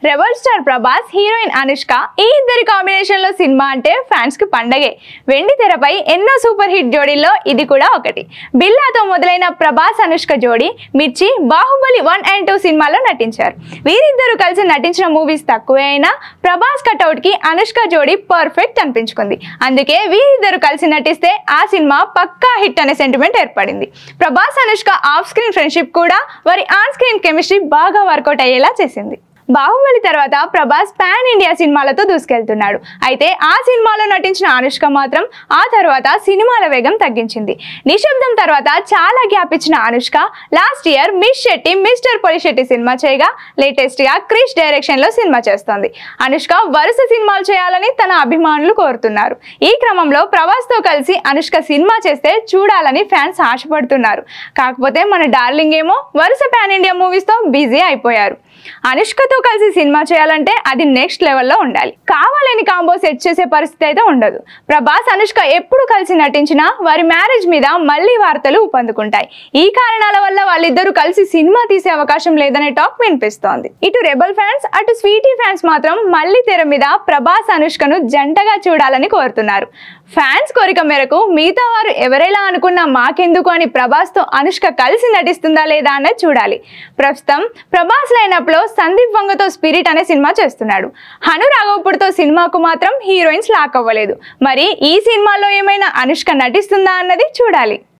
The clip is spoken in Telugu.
rebel star Prabhas heroine Anushka ఈ ఇద్దరి కాంబినేషన్ లో సినిమా అంటే ఫ్యాన్స్ కి పండగే వెండి తెరపై ఎన్నో సూపర్ హిట్ జోడీల్లో ఇది కూడా ఒకటి బిల్లాతో మొదలైన ప్రభాస్ అనుష్క జోడీ మిర్చి బాహుబలి వన్ అండ్ టూ సినిమాలో నటించారు వీరిద్దరూ కలిసి నటించిన మూవీస్ తక్కువే అయినా ప్రభాస్ కట్అవుట్ కి అనుష్క జోడీ పర్ఫెక్ట్ అనిపించుకుంది అందుకే వీరిద్దరు కలిసి నటిస్తే ఆ సినిమా పక్కా హిట్ అనే సెంటిమెంట్ ఏర్పడింది Prabhas Anushka off screen friendship కూడా వారి ఆన్ స్క్రీన్ కెమిస్ట్రీ బాగా వర్కౌట్ అయ్యేలా చేసింది బాహుబలి తర్వాత ప్రభాస్ పాన్ ఇండియా సినిమాలతో దూసుకెళ్తున్నాడు అయితే ఆ సినిమాలో నటించిన అనుష్క మాత్రం ఆ తర్వాత సినిమాల వేగం తగ్గించింది నిశ్శబ్దం తర్వాత చాలా గ్యాప్ ఇచ్చిన Anushka last year miss Shetty mister Polishetty cinema చేయగా లేటెస్ట్ గా క్రిష్ డైరెక్షన్ లో సినిమా చేస్తోంది అనుష్క వరుస సినిమాలు చేయాలని తన అభిమానులు కోరుతున్నారు ఈ క్రమంలో ప్రభాస్ తో కలిసి అనుష్క సినిమా చేస్తే చూడాలని ఫ్యాన్స్ ఆశపడుతున్నారు కాకపోతే మన డార్లింగ్ ఏమో వరుస పాన్ ఇండియా మూవీస్ తో బిజీ అయిపోయారు అనుష్కతో కలిసి సినిమా చేయాలంటే అది నెక్స్ట్ లెవెల్లో ఉండాలి కావాలని కాంబో సెట్ చేసే పరిస్థితి అయితే ఉండదు ప్రభాస్ అనుష్క ఎప్పుడు కలిసి నటించినా వారి మ్యారేజ్ మీద మళ్ళీ వార్తలు ఊపందుకుంటాయి ఈ కారణాల వల్ల వాళ్ళిద్దరూ కలిసి సినిమా తీసే అవకాశం లేదనే టాక్ వినిపిస్తోంది ఇటు రెబల్ ఫ్యాన్స్ అటు స్వీటీ ఫ్యాన్స్ మాత్రం మళ్ళీ తెర మీద ప్రభాస్ అనుష్కను జంటగా చూడాలని కోరుతున్నారు ఫ్యాన్స్ కోరిక మేరకు మిగతా వారు ఎవరెలా అనుకున్నా మాకెందుకు అని ప్రభాస్తో అనుష్క కలిసి నటిస్తుందా లేదా అన్నది చూడాలి ప్రస్తుతం ప్రభాస్ లైనప్ లో సందీప్ వంగతో స్పిరిట్ అనే సినిమా చేస్తున్నాడు హను రాఘవపూడితో సినిమాకు మాత్రం హీరోయిన్స్ లాక్ అవ్వలేదు మరి ఈ సినిమాలో ఏమైనా అనుష్క నటిస్తుందా అన్నది చూడాలి